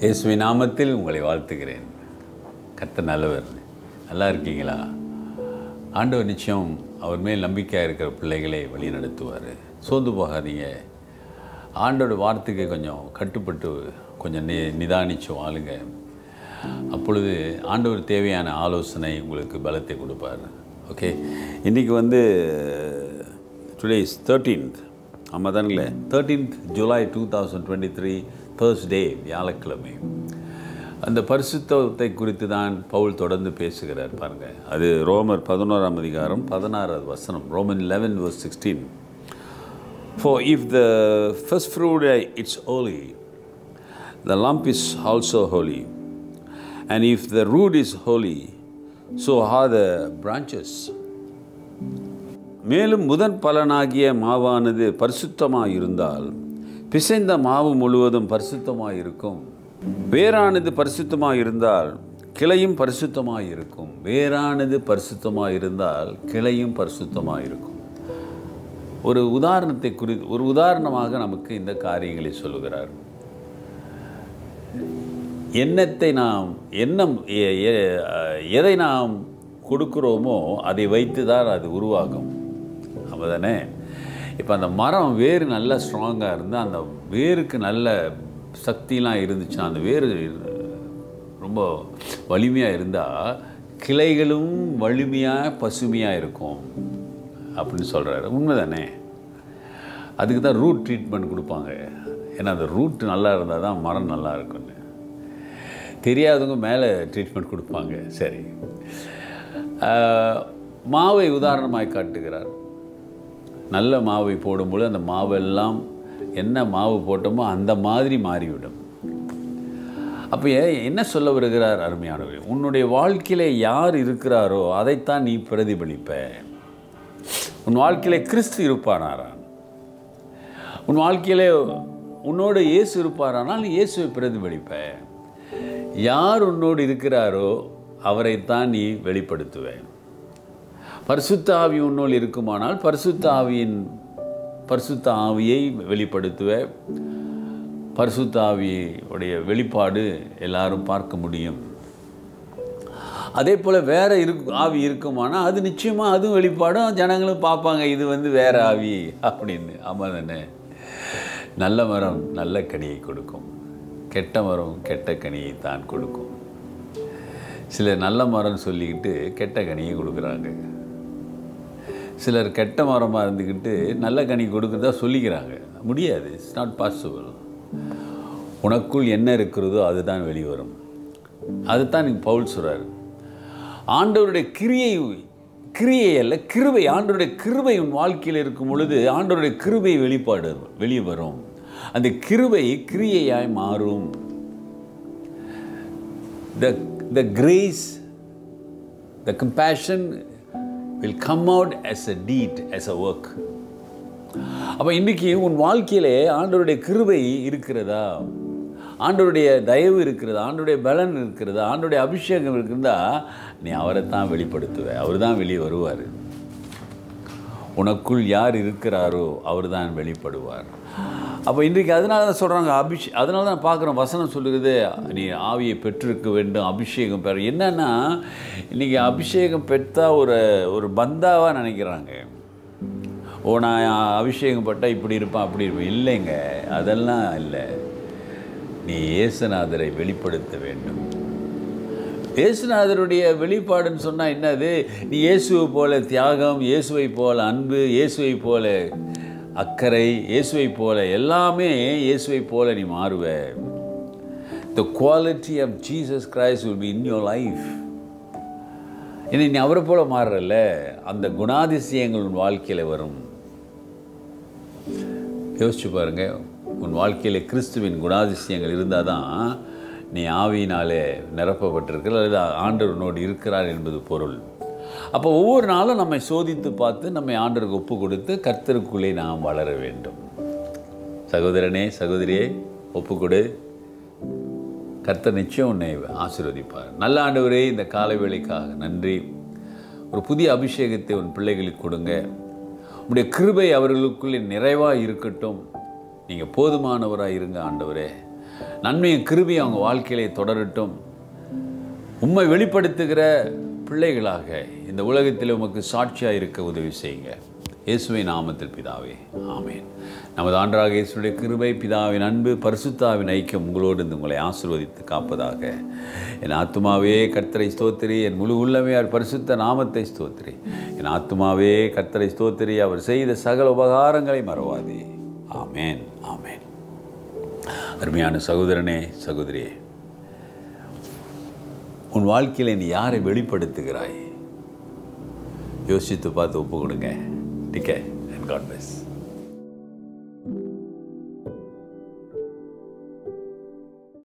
இயேசுவின் நாமத்தில் உங்களை வாழ்த்துகிறேன் கர்த்தர் நல்லவர் நல்லா இருக்கீங்களா ஆண்டவர் நிச்சயம் அவர் மேல் நம்பிக்கையாக இருக்கிற பிள்ளைகளை வழி நடத்துவார் சோர்ந்து போகாதீங்க ஆண்டோட வார்த்தைக்கு கொஞ்சம் கட்டுப்பட்டு கொஞ்சம் நி நிதானிச்சு வாழுங்க அப்பொழுது ஆண்டவர் தேவையான ஆலோசனை உங்களுக்கு பலத்தை கொடுப்பார் ஓகே இன்றைக்கி வந்து டுடே இஸ் தேர்ட்டீன்த் ஆமாம் தானுங்களே thirteenth July two thousand twenty three Thursday வியாழக்கிழமை அந்த பரிசுத்தத்தை குறித்து தான் பவுல் தொடர்ந்து பேசுகிறார் பாருங்கள் அது ரோமர் பதினோராம் அதிகாரம் பதினாறாவது வசனம் Roman eleven verse sixteen For if the first fruit uh, it's holy, the lump is also holy. And if the root is holy, so are the branches. மேலும் முதன் பலனாகிய மாவானது பரிசுத்தமாக இருந்தால் பிசைந்த மாவு முழுவதும் பரிசுத்தமாக இருக்கும் வேரானது பரிசுத்தமாக இருந்தால் கிளையும் பரிசுத்தமாக இருக்கும் வேரானது பரிசுத்தமாக இருந்தால் கிளையும் பரிசுத்தமாக இருக்கும் ஒரு உதாரணத்தை குறி ஒரு உதாரணமாக நமக்கு இந்த காரியங்களை சொல்லுகிறார் எண்ணத்தை நாம் எண்ணம் எ- எ- எதை நாம் கொடுக்குறோமோ அதை வைத்து தான் அது உருவாகும் அப்போதானே இப்போ அந்த மரம் வேர் நல்லா ஸ்ட்ராங்காக இருந்தால் அந்த வேருக்கு நல்ல சக்திலாம் இருந்துச்சுன்னா அந்த வேர் ரொம்ப வலிமையாக இருந்தால் கிளைகளும் வலிமையாக பசுமையாக இருக்கும் அப்படின்னு சொல்கிறாரு உண்மைதானே அதுக்கு தான் ரூட் ட்ரீட்மெண்ட் கொடுப்பாங்க ஏன்னா அந்த ரூட் நல்லா இருந்தால் தான் மரம் நல்லா இருக்கும்னு தெரியாதவங்க மேலே ட்ரீட்மெண்ட் கொடுப்பாங்க சரி ஆஹ், மாவை உதாரணமாய் காட்டுகிறார் நல்ல மாவை போடும்போது அந்த மாவெல்லாம் என்ன மாவு போட்டோமோ அந்த மாதிரி மாறிவிடும் அப்போ ஏ- என்ன சொல்ல வருகிறார் அருமையானவர் உன்னுடைய வாழ்க்கையில யார் இருக்கிறாரோ அதைத்தான் நீ பிரதிபலிப்ப உன் வாழ்க்கையில கிறிஸ்து இருப்பானாரான் உன் வாழ்க்கையிலே உன்னோடு இயேசு இருப்பாரானால் நீ இயேசுவை பிரதிபலிப்ப யார் உன்னோடு இருக்கிறாரோ அவரைத்தான் நீ வெளிப்படுத்துவேன் பரிசுத்த ஆவி உன்னோடு இருக்குமானால் பரிசுத்த ஆவியின் பரிசுத்த ஆவியை வெளிப்படுத்துவ பரிசுத்த ஆவியுடைய வெளிப்பாடு எல்லாரும் பார்க்க முடியும் அதே போல் வேற இருக்கு ஆவி இருக்குமானா அது நிச்சயமாக அதுவும் வெளிப்பாடும் ஜனங்களும் பார்ப்பாங்க இது வந்து வேற ஆவி அப்படின்னு ஆமாம் தானே நல்ல மரம் நல்ல கனியை கொடுக்கும் கெட்ட மரம் கெட்ட கனியை தான் கொடுக்கும் சிலர் நல்ல மரம் சொல்லிக்கிட்டு கெட்ட கனியை கொடுக்குறாங்க சிலர் கெட்ட மரமாக இருந்துக்கிட்டு நல்ல கனி கொடுக்குறதா சொல்லிக்கிறாங்க முடியாது இட்ஸ் நாட் பாசிபிள் உனக்குள் என்ன இருக்கிறதோ அதுதான் வெளிவரும் அதுதான் நீங்க பவுல் சொல்கிறார் ஆண்டவருடைய கிரியை கிரியை அல்ல கிருபை ஆண்டவருடைய கிருபை உன் வாழ்க்கையில் இருக்கும் பொழுது ஆண்டவருடைய கிருபை வெளிப்பாடு வெளியே வரும் அந்த கிருபை கிரியையாய் மாறும் the the grace the compassion will come out as a deed as a work அப்போ இன்றைக்கி உன் வாழ்க்கையிலே ஆண்டவருடைய கிருபை இருக்கிறதா ஆண்டவருடைய தயவு இருக்கிறதா ஆண்டவருடைய பலன் இருக்கிறதா ஆண்டவருடைய அபிஷேகம் இருக்கிறதா நீ அவரை தான் வெளிப்படுத்துவ அவர் தான் வெளியே வருவார் உனக்குள் யார் இருக்கிறாரோ அவர் தான் வெளிப்படுவார் அப்போ இன்றைக்கு அதனால தான் சொல்கிறாங்க அபிஷே அதனால தான் பார்க்குறோம் வசனம் சொல்லுகிறது நீ ஆவியை பெற்றிருக்க வேண்டும் அபிஷேகம் பெற என்னன்னா இன்றைக்கி அபிஷேகம் பெற்றா ஒரு ஒரு பந்தாவாக நினைக்கிறாங்க ஓ நான் அபிஷேகம் பட்டால் இப்படி இருப்பேன் அப்படி இருப்பேன் இல்லைங்க அதெல்லாம் இல்லை நீ இயேசுநாதரை வெளிப்படுத்த வேண்டும் இயேசுநாதருடைய வெளிப்பாடுன்னு சொன்னால் என்னது நீ இயேசுவை போல தியாகம் இயேசுவை போல அன்பு இயேசுவை போல அக்கறை இயேசுவை போல எல்லாமே இயேசுவை போல நீ மாறுவ the quality of Jesus Christ will be in your life இனி நீ அவரை போல மாறுறல்ல அந்த குணாதிசயங்கள் உன் வாழ்க்கையில் வரும் யோசிச்சு பாருங்க உன் வாழ்க்கையில் கிறிஸ்துவின் குணாதிசயங்கள் இருந்தால் தான் நீ ஆவியினாலே நிரப்பப்பட்டிருக்கிற அல்லது ஆண்டவர் உன்னோடு இருக்கிறார் என்பது பொருள் அப்போ ஒவ்வொரு நாளும் நம்மை சோதித்து பார்த்து நம்மை ஆண்டருக்கு ஒப்பு கொடுத்து கர்த்தருக்குள்ளே நாம் வளர வேண்டும் சகோதரனே சகோதரியே ஒப்பு கொடு கர்த்தர் நிச்சயம் உன்னை ஆசீர்வதிப்பார் நல்ல ஆண்டவரே இந்த காலை வேளைக்காக நன்றி ஒரு புதிய அபிஷேகத்தை உன் பிள்ளைகளுக்கு கொடுங்க உடைய கிருபை அவர்களுக்குள்ளே நிறைவாக இருக்கட்டும் நீங்கள் போதுமானவராக இருங்க ஆண்டவரே நன்மையும் கிருபியும் அவங்க வாழ்க்கையிலே தொடரட்டும் உண்மை வெளிப்படுத்துகிற பிள்ளைகளாக இந்த உலகத்தில் உமக்கு சாட்சியாக இருக்க உதவி செய்யுங்க இயேசுவை நாமத்தில் பிதாவே ஆமேன் நமது ஆண்டராக இயேசுடைய கிருபை பிதாவின் அன்பு பரிசுத்தாவின் ஐக்கியம் உங்களோடு இருந்து உங்களை ஆசிர்வதித்து காப்பதாக என் ஆத்துமாவே கர்த்தரை ஸ்தோத்திரி என் முழு உள்ளமே அவர் பரிசுத்த நாமத்தை ஸ்தோத்திரி என் ஆத்துமாவே கர்த்தரை ஸ்தோத்திரி அவர் செய்த சகல உபகாரங்களை மறவாதே ஆமேன் ஆமேன் அருமையான சகோதரனே சகோதரியே உன் வாழ்க்கையில் நீ யாரை வெளிப்படுத்துகிறாய் யோசித்து பார்த்து ஒப்பு கொடுங்க டிகே அண்ட் காட் பிளஸ்